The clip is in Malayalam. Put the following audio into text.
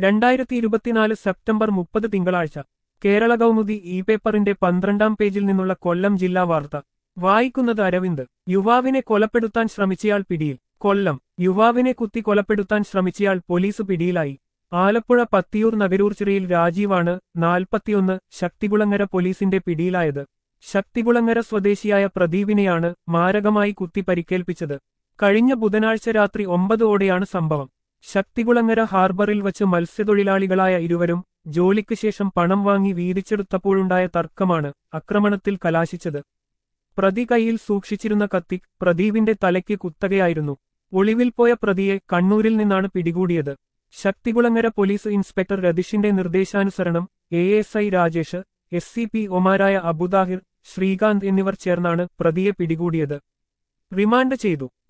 രണ്ടായിരത്തി ഇരുപത്തിനാല് സെപ്റ്റംബർ മുപ്പത് തിങ്കളാഴ്ച കേരള കൗമുദി ഇ പേപ്പറിന്റെ പന്ത്രണ്ടാം പേജിൽ നിന്നുള്ള കൊല്ലം ജില്ലാ വാർത്ത വായിക്കുന്നത് അരവിന്ദ് യുവാവിനെ കൊലപ്പെടുത്താൻ ശ്രമിച്ചയാൾ പിടിയിൽ കൊല്ലം യുവാവിനെ കുത്തി കൊലപ്പെടുത്താൻ ശ്രമിച്ചയാൾ പോലീസ് പിടിയിലായി ആലപ്പുഴ പത്തിയൂർ നഗരൂർച്ചിറയിൽ രാജീവാണ് നാൽപ്പത്തിയൊന്ന് ശക്തികുളങ്ങര പോലീസിന്റെ പിടിയിലായത് ശക്തികുളങ്ങര സ്വദേശിയായ പ്രദീപിനെയാണ് മാരകമായി കുത്തി പരിക്കേൽപ്പിച്ചത് കഴിഞ്ഞ ബുധനാഴ്ച രാത്രി ഒമ്പതോടെയാണ് സംഭവം ശക്തികുളങ്ങര ഹാർബറിൽ വച്ച് മത്സ്യത്തൊഴിലാളികളായ ഇരുവരും ജോലിക്ക് ശേഷം പണം വാങ്ങി വീതിച്ചെടുത്തപ്പോഴുണ്ടായ തർക്കമാണ് ആക്രമണത്തിൽ കലാശിച്ചത് പ്രതി കൈയിൽ സൂക്ഷിച്ചിരുന്ന കത്തി പ്രദീപിന്റെ തലയ്ക്ക് കുത്തകയായിരുന്നു ഒളിവിൽ പോയ പ്രതിയെ കണ്ണൂരിൽ നിന്നാണ് പിടികൂടിയത് ശക്തികുളങ്ങര പോലീസ് ഇൻസ്പെക്ടർ രതീഷിന്റെ നിർദ്ദേശാനുസരണം A S I Rajesh S C P ഒമാരായ അബുദാഹിർ ശ്രീകാന്ത് എന്നിവർ ചേർന്നാണ് പ്രതിയെ പിടികൂടിയത് റിമാൻഡ് ചെയ്തു